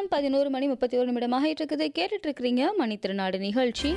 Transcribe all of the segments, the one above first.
நேரம் பதினோரு மணி முப்பத்தி ஒரு நிமிடமாக இருக்குது கேட்டுட்டு இருக்கிறீங்க மணித்திருநாடு நிகழ்ச்சி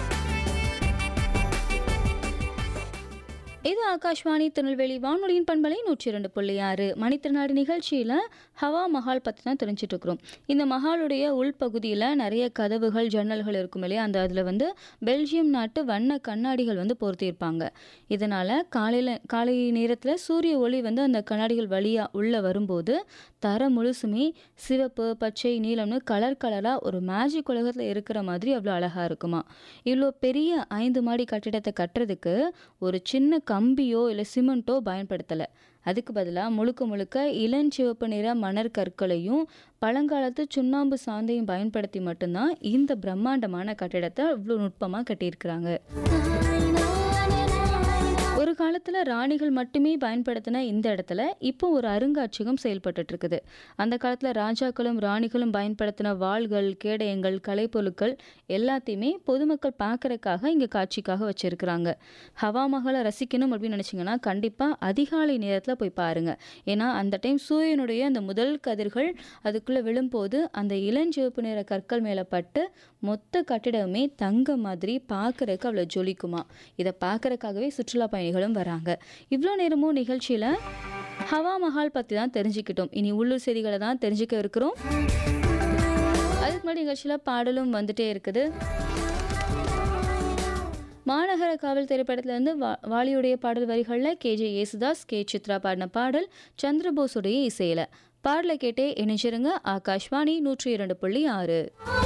இது ஆகாஷ்வாணி திருநெல்வேலி வானொலியின் பண்பலை நூற்றி இரண்டு புள்ளி ஆறு மணித்திருநாடு நிகழ்ச்சியில் ஹவா மஹால் பற்றி தான் தெரிஞ்சுட்டு இருக்கிறோம் இந்த மஹாலுடைய உள்பகுதியில் நிறைய கதவுகள் ஜன்னல்கள் இருக்கும் இல்லையா அந்த அதில் வந்து பெல்ஜியம் நாட்டு வண்ண கண்ணாடிகள் வந்து பொருத்தியிருப்பாங்க இதனால் காலையில் காலை நேரத்தில் சூரிய ஒளி வந்து அந்த கண்ணாடிகள் வழியாக உள்ளே வரும்போது தர முழுசுமே சிவப்பு பச்சை நீலம்னு கலர் கலராக ஒரு மேஜிக் உலகத்தில் இருக்கிற மாதிரி அவ்வளோ அழகாக இருக்குமா இவ்வளோ பெரிய ஐந்து மாடி கட்டிடத்தை கட்டுறதுக்கு ஒரு சின்ன கம்பியோ இல்லை சிமெண்ட்டோ பயன்படுத்தலை அதுக்கு பதிலாக முழுக்க முழுக்க இளஞ்சிவப்பு நிற மணற் கற்களையும் பழங்காலத்து சுண்ணாம்பு சாந்தையும் பயன்படுத்தி மட்டும்தான் இந்த பிரம்மாண்டமான கட்டிடத்தை இவ்வளோ நுட்பமாக கட்டியிருக்கிறாங்க ஒரு காலத்தில் ராணிகள் மட்டுமே பயன்படுத்தின இந்த இடத்துல இப்போ ஒரு அருங்காட்சியகம் செயல்பட்டு இருக்குது அந்த காலத்தில் ராஜாக்களும் ராணிகளும் பயன்படுத்தின வாள்கள் கேடயங்கள் கலைப்பொருட்கள் எல்லாத்தையுமே பொதுமக்கள் பார்க்கறக்காக இங்கே காட்சிக்காக வச்சுருக்கிறாங்க ஹவா மகளை ரசிக்கணும் அப்படின்னு நினச்சிங்கன்னா கண்டிப்பாக அதிகாலை நேரத்தில் போய் பாருங்கள் ஏன்னா அந்த டைம் சூரியனுடைய அந்த முதல் கதிர்கள் அதுக்குள்ளே விழும்போது அந்த இளஞ்சிவப்பு நிற கற்கள் மேலே பட்டு மொத்த கட்டிடமே தங்க மாதிரி பார்க்கறதுக்கு அவ்வளோ ஜொலிக்குமா இதை பார்க்கறக்காகவே சுற்றுலா பயணிகளும் வராங்க இவ்வளோ நேரமும் நிகழ்ச்சியில் ஹவா மஹால் பற்றி தான் தெரிஞ்சுக்கிட்டோம் இனி உள்ளூர் செய்திகளை தான் தெரிஞ்சுக்க இருக்கிறோம் அதுக்கு முன்னாடி நிகழ்ச்சியில் பாடலும் வந்துட்டே இருக்குது மாநகர காவல் திரைப்படத்திலிருந்து வா வாலியுடைய பாடல் வரிகளில் கேஜே யேசுதாஸ் கே சித்ரா பாடின பாடல் சந்திரபோஸுடைய இசையில் பாடலை கேட்டே இணைஞ்சிருங்க ஆகாஷ்வாணி நூற்றி இரண்டு புள்ளி ஆறு